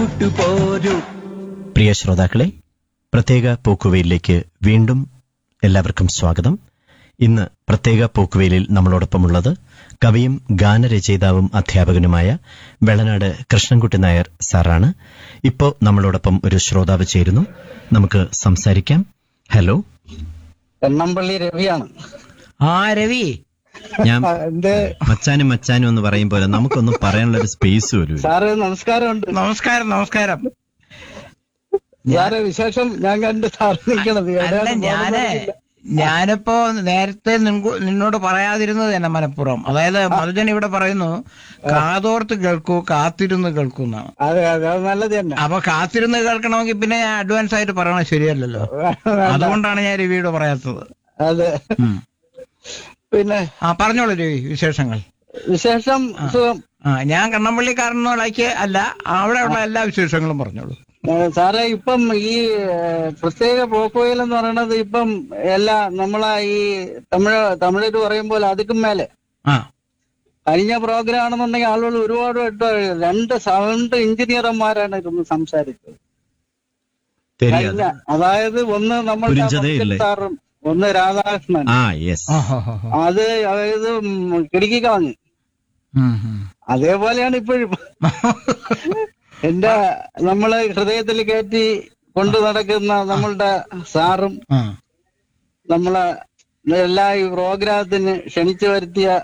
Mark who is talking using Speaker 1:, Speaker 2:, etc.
Speaker 1: കൂട്ടുപോരൂ
Speaker 2: പ്രിയ ശ്രോതാക്കളെ പ്രത്യേക പോക്കുവെയിലേക്ക് വീണ്ടും എല്ലാവർക്കും സ്വാഗതം ഇന്ന് പ്രത്യേക പോക്കുവെയിലിൽ നമ്മളോടൊപ്പമുള്ളത് കവിയും ഗാനരചയിതാവും അധ്യാപകനുമായ വെളനാട് കൃഷ്ണൻകുട്ടി നായർ സാറാണ് ഇപ്പോ നമ്മളോടൊപ്പം ഒരു ശ്രോതാവ് ചേരുന്നു നമുക്ക് സംസാരിക്കാം ഹലോ
Speaker 3: എണ്ണമ്പള്ളി രവിയാണ്
Speaker 2: ആ രവി ഞാൻ
Speaker 3: ആ, എന്റെ
Speaker 2: മച്ചാനും മച്ചാനും എന്ന് പറയും പോലെ നമുക്കൊന്നും പറയാനുള്ള ഒരു സ്പേസ് പോലും ഇല്ല.
Speaker 3: സാറ് നമസ്കാരമുണ്ട്
Speaker 4: നമസ്കാരം നമസ്കാരം
Speaker 3: സാറ് വിശേഷം ഞാൻ കണ്ട് സാർ നിൽക്കണത്
Speaker 4: അല്ല
Speaker 3: എവിടെയാണ്
Speaker 4: ഞാന്
Speaker 3: പോകുന്നത്
Speaker 4: ഞാനിപ്പോ നേരത്തെ നിൻകു- നിന്നോട് പറയാതിരുന്നത് തന്നെ മനഃപൂർവ്വം അതായത് മധുജൻ ഇവിടെ പറയുന്നു കാതോർത്ത് കേൾക്കൂ കാത്തിരുന്ന് കേൾക്കൂ എന്നാണ്
Speaker 3: അതെ അതെ അത് നല്ലത് തന്നെ
Speaker 4: അപ്പൊ കാത്തിരുന്ന് കേൾക്കണമെങ്കിൽ പിന്നെ ഞാൻ അഡ്വാൻസ് ആയിട്ട് പറയണത് ശരിയല്ലല്ലോ അതുകൊണ്ടാണ് ഞാൻ രവിയോട് പറയാത്തത്
Speaker 3: അതെ
Speaker 4: ഉം.
Speaker 3: പിന്നെ
Speaker 4: ആ പറഞ്ഞോളൂ രവി വിശേഷങ്ങൾ
Speaker 3: വിശേഷം സുഖം
Speaker 4: ആ ഞാൻ കണ്ണമ്പള്ളിക്കാരനോടേക്ക് അല്ല അവിടെയുള്ള എല്ലാ വിശേഷങ്ങളും പറഞ്ഞോളൂ
Speaker 3: ഏ, സാറേ ഇപ്പം ഈ ഏ, പ്രത്യേക പോക്കോയിൽ എന്ന് പറയണത് ഇപ്പം എല്ലാ നമ്മളെ ഈ തമിഴ് തമിഴര് പറയുമ്പോൾ അതുക്കും മേലെ
Speaker 4: ആ
Speaker 3: കഴിഞ്ഞ പ്രോഗ്രാം ആണെന്നുണ്ടെങ്കിൽ ആളുകൾ ഒരുപാട് വട്ടം രണ്ട് സൗണ്ട് എഞ്ചിനീയർമാരാണ് ഇരുന്ന് സംസാരിച്ചത്
Speaker 2: தெரியாது
Speaker 3: കഴിഞ്ഞ അതായത് ഒന്ന് നമ്മൾ
Speaker 2: പുരിഞ്ചതേ ഇല്ലേ?
Speaker 3: സാറും ഒന്ന് രാധാകൃഷ്ണൻ
Speaker 2: ആ യെസ്
Speaker 4: ആ, ഹോ, ഹോ, ഹോ.
Speaker 3: അത് അതായത് കിടുക്കി കളഞ്ഞു
Speaker 4: ഉം, ഉം.
Speaker 3: അതേപോലെയാണ് ഇപ്പോഴും എന്റെ നമ്മള് ഹൃദയത്തിൽ കയറ്റി കൊണ്ടു നടക്കുന്ന നമ്മളുടെ സാറും
Speaker 4: ആ
Speaker 3: നമ്മളെ എല്ലാ ഈ പ്രോഗ്രാമത്തിന് ക്ഷണിച്ചു വരുത്തിയ